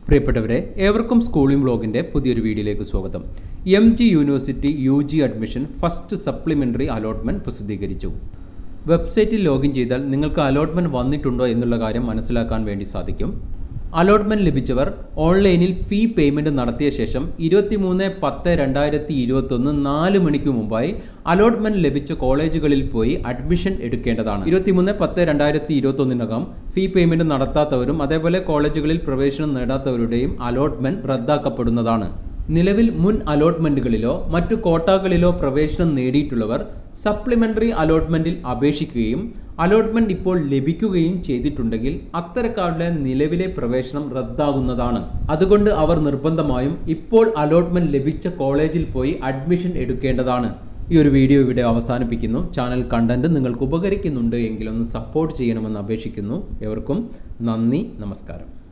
പ്രിയപ്പെട്ടവരെ ഏവർക്കും സ്കൂളിംഗ് ബ്ലോഗിൻ്റെ പുതിയൊരു വീഡിയോയിലേക്ക് സ്വാഗതം M G university U G admission first supplementary allotment പ്രസിദ്ധീകരിച്ചു വെബ്സൈറ്റിൽ ലോഗിൻ ചെയ്താൽ നിങ്ങൾക്ക് അലോട്ട്മെൻറ്റ് വന്നിട്ടുണ്ടോ എന്നുള്ള കാര്യം മനസ്സിലാക്കാൻ വേണ്ടി സാധിക്കും അലോട്ട്മെൻറ്റ് ലഭിച്ചവർ ഓൺലൈനിൽ ഫീ പേയ്മെൻറ്റ് നടത്തിയ ശേഷം ഇരുപത്തിമൂന്ന് പത്ത് രണ്ടായിരത്തി ഇരുപത്തൊന്ന് നാല് മണിക്ക് മുമ്പായി അലോട്ട്മെൻറ്റ് ലഭിച്ച കോളേജുകളിൽ പോയി അഡ്മിഷൻ എടുക്കേണ്ടതാണ് ഇരുപത്തിമൂന്ന് പത്ത് രണ്ടായിരത്തി ഇരുപത്തൊന്നിനകം ഫീ പേയ്മെൻറ്റ് നടത്താത്തവരും അതേപോലെ കോളേജുകളിൽ പ്രവേശനം നേടാത്തവരുടെയും അലോട്ട്മെൻറ്റ് റദ്ദാക്കപ്പെടുന്നതാണ് നിലവിൽ മുൻ അലോട്ട്മെൻറ്റുകളിലോ മറ്റു കോട്ടാകളിലോ പ്രവേശനം നേടിയിട്ടുള്ളവർ സപ്ലിമെൻ്ററി അലോട്ട്മെൻറ്റിൽ അപേക്ഷിക്കുകയും അലോട്ട്മെൻറ്റ് ഇപ്പോൾ ലഭിക്കുകയും ചെയ്തിട്ടുണ്ടെങ്കിൽ അത്തരക്കാരുടെ നിലവിലെ പ്രവേശനം റദ്ദാകുന്നതാണ് അതുകൊണ്ട് അവർ നിർബന്ധമായും ഇപ്പോൾ അലോട്ട്മെൻറ്റ് ലഭിച്ച കോളേജിൽ പോയി അഡ്മിഷൻ എടുക്കേണ്ടതാണ് ഈ ഒരു വീഡിയോ ഇവിടെ അവസാനിപ്പിക്കുന്നു ചാനൽ കണ്ടന്റ് നിങ്ങൾക്ക് ഉപകരിക്കുന്നുണ്ട് എങ്കിലൊന്ന് സപ്പോർട്ട് ചെയ്യണമെന്ന് അപേക്ഷിക്കുന്നു എവർക്കും നന്ദി നമസ്കാരം